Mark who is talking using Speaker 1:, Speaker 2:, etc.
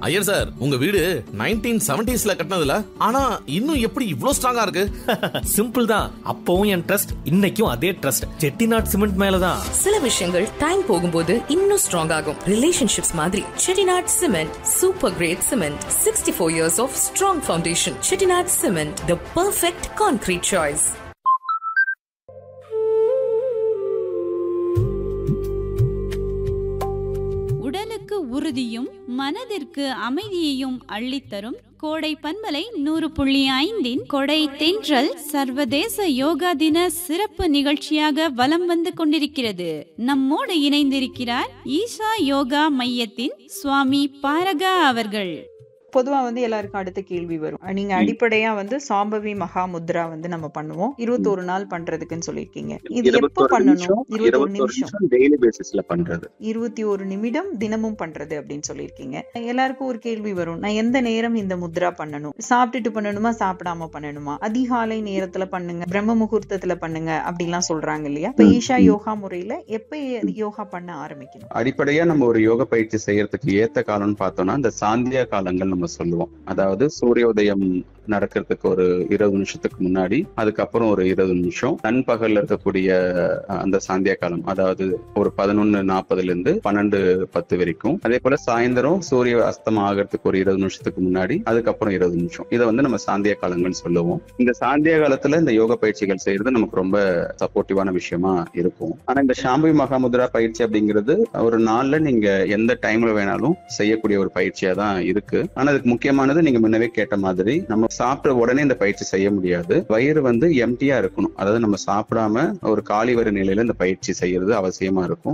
Speaker 1: Iyer sir உங்க வீடு nineteen செவன்டிஸ்ல கட்டினதுல ஆனா இன்னும் எப்படி இவ்ளோ ஸ்ட்ராங்கா இருக்கு
Speaker 2: சிம்பிள் தான் அப்பவும் என் ட்ரஸ்ட் இன்னைக்கும் அதே ட்ரஸ்ட் செட்டிநாட் சிமெண்ட் மேலதான்
Speaker 3: சில விஷயங்கள் டைம் போகும்போது இன்னும் ஸ்ட்ராங் ஆகும் ரிலேஷன்ஷிப்ஸ் மாதிரி Chettinad cement super great cement sixty four years of strong foundation Chettinad cement the perfect concrete choice
Speaker 4: உடலுக்கு உறுதியும் மனதிற்கு அமைதியையும் அள்ளித்தரும் கோடை பண்பலை நூறு புள்ளி ஐந்தின் கொடை தென்றல் சர்வதேச யோகா தின சிறப்பு நிகழ்ச்சியாக வலம் வந்து கொண்டிருக்கிறது நம்மோடு இணைந்திருக்கிறார் ஈஷா யோகா மையத்தின் சுவாமி பாரகா அவர்கள்
Speaker 5: பொதுவா வந்து எல்லாருக்கும் அடுத்த கேள்வி வரும் நீங்க அடிப்படையா வந்து சாம்பவி மகா முத்ரா வந்து நம்ம பண்ணுவோம் இருபத்தோரு நாள் பண்றதுக்குன்னு சொல்லியிருக்கீங்க இது எப்ப பண்ணணும் இருபத்தோரு நிமிஷம்
Speaker 6: டெய்லி பேசிஸ்ல பண்றது
Speaker 5: இருபத்தி ஒரு நிமிடம் தினமும் பண்றது அப்படின்னு சொல்லியிருக்கீங்க எல்லாருக்கும் ஒரு கேள்வி வரும் நான் எந்த நேரம் இந்த முத்ரா பண்ணணும் சாப்பிட்டுட்டு பண்ணணுமா சாப்பிடாம பண்ணணுமா அதிகாலை நேரத்துல பண்ணுங்க பிரம்ம முகூர்த்தத்துல பண்ணுங்க அப்படிலாம் சொல்றாங்க இல்லையா இப்ப ஈஷா யோகா முறையில எப்ப யோகா பண்ண ஆரம்பிக்கணும்
Speaker 6: அடிப்படையா நம்ம ஒரு யோக பயிற்சி செய்யறதுக்கு ஏத்த காலம்னு பார்த்தோம்னா இந்த சாந்தியா காலங்கள் நம்ம சொல்லுவோம் அதாவது சூரியோதயம் நடக்கிறதுக்கு ஒரு இருபது நிமிஷத்துக்கு முன்னாடி அதுக்கப்புறம் ஒரு இருபது நிமிஷம் நண்பகல்ல இருக்கக்கூடிய அஹ், அந்த சாந்தியா காலம் அதாவது ஒரு பதினொன்னு நாற்பதுல இருந்து பன்னெண்டு பத்து வரைக்கும் அதே போல சாயந்தரம் சூரிய அஸ்தமம் ஆகிறதுக்கு ஒரு இருபது நிமிஷத்துக்கு முன்னாடி அதுக்கப்புறம் இருபது நிமிஷம் இதை வந்து நம்ம சாந்தியா காலங்கள்னு சொல்லுவோம் இந்த சாந்தியா காலத்துல இந்த யோக பயிற்சிகள் செய்யறது நமக்கு ரொம்ப சப்போர்ட்டிவான விஷயமா இருக்கும் ஆனா இந்த ஷாம்பவி மகாமுத்ரா பயிற்சி அப்படிங்கிறது ஒரு நாள்ல நீங்க எந்த டைம்ல வேணாலும் செய்யக்கூடிய ஒரு பயிற்சியா தான் இருக்கு ஆனா அதுக்கு முக்கியமானது நீங்க முன்னவே கேட்ட மாதிரி நம்ம சாப்பிட்ட உடனே இந்த பயிற்சி செய்ய முடியாது வயிறு வந்து எம்டியா இருக்கணும் அதாவது நம்ம சாப்பிடாம ஒரு காலி வர நிலையில இந்த பயிற்சி செய்யறது அவசியமா இருக்கும்